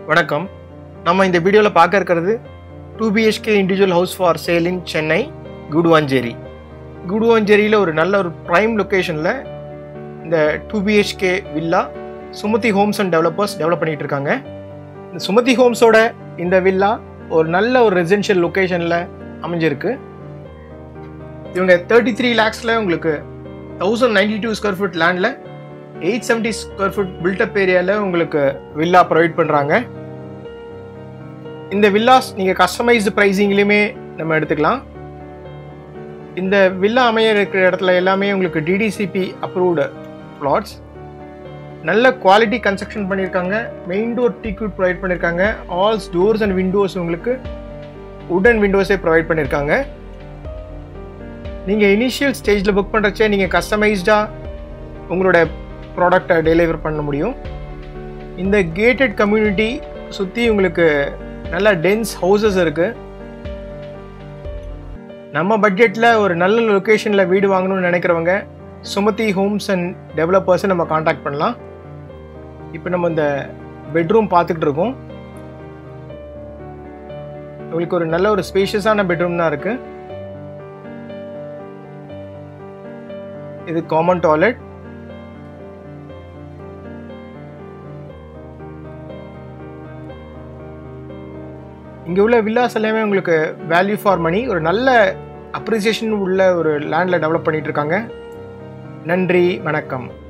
வணக்கம் நம்ம இந்த வீடியோவில் பார்க்க இருக்கிறது two BHK individual house for sale in Chennai Guduvanchery குடுவாஞ்சேரியில் ஒரு நல்ல ஒரு ப்ரைம் லொக்கேஷனில் இந்த two BHK villa Sumathi homes and developers develop பண்ணிட்டு இருக்காங்க இந்த சுமதி ஹோம்ஸோட இந்த வில்லா ஒரு நல்ல ஒரு ரெசிடென்ஷியல் லொக்கேஷனில் அமைஞ்சிருக்கு இவங்க தேர்ட்டி த்ரீ லேக்ஸில் உங்களுக்கு thousand ninety two square foot லேண்டில் eight seventy square foot built up ஏரியாவில் உங்களுக்கு வில்லா ப்ரொவைட் பண்ணுறாங்க இந்த வில்லாஸ் நீங்கள் கஸ்டமைஸ்டு ப்ரைஸிங்லேயுமே நம்ம எடுத்துக்கலாம் இந்த வில்லா அமைய இருக்கிற இடத்துல எல்லாமே உங்களுக்கு டிடிசிபி அப்ரூவ்டு பிளாட்ஸ் நல்ல குவாலிட்டி கன்ஸ்ட்ரக்ஷன் பண்ணியிருக்காங்க மெயின் டோர் டிக்யூட் ப்ரொவைட் பண்ணியிருக்காங்க ஆல்ஸ் டோர்ஸ் அண்ட் விண்டோஸ் உங்களுக்கு உடன் விண்டோஸே ப்ரொவைட் பண்ணியிருக்காங்க நீங்கள் இனிஷியல் ஸ்டேஜில் புக் பண்ணுறச்சே நீங்கள் கஸ்டமைஸ்டாக உங்களோட ப்ராடக்டை டெலிவர் பண்ண முடியும் இந்த கேட்டட் கம்யூனிட்டி சுற்றி உங்களுக்கு நல்ல டென்ஸ் ஹவுசஸ் இருக்குது நம்ம பட்ஜெட்டில் ஒரு நல்ல லொக்கேஷனில் வீடு வாங்கணும்னு நினைக்கிறவங்க சுமதி ஹோம்ஸ் அண்ட் டெவலப்பர்ஸை நம்ம காண்டாக்ட் பண்ணலாம் இப்போ நம்ம இந்த பெட்ரூம் பார்த்துக்கிட்டு இருக்கோம் உங்களுக்கு ஒரு நல்ல ஒரு ஸ்பேஷியஸான பெட்ரூம் தான் இருக்குது இது காமன் டாய்லெட் இங்கே உள்ள வில்லாஸ் எல்லாமே உங்களுக்கு வேல்யூ ஃபார் மணி ஒரு நல்ல அப்ரிசியேஷன் உள்ள ஒரு லேண்டில் டெவலப் பண்ணிட்டு இருக்காங்க நன்றி வணக்கம்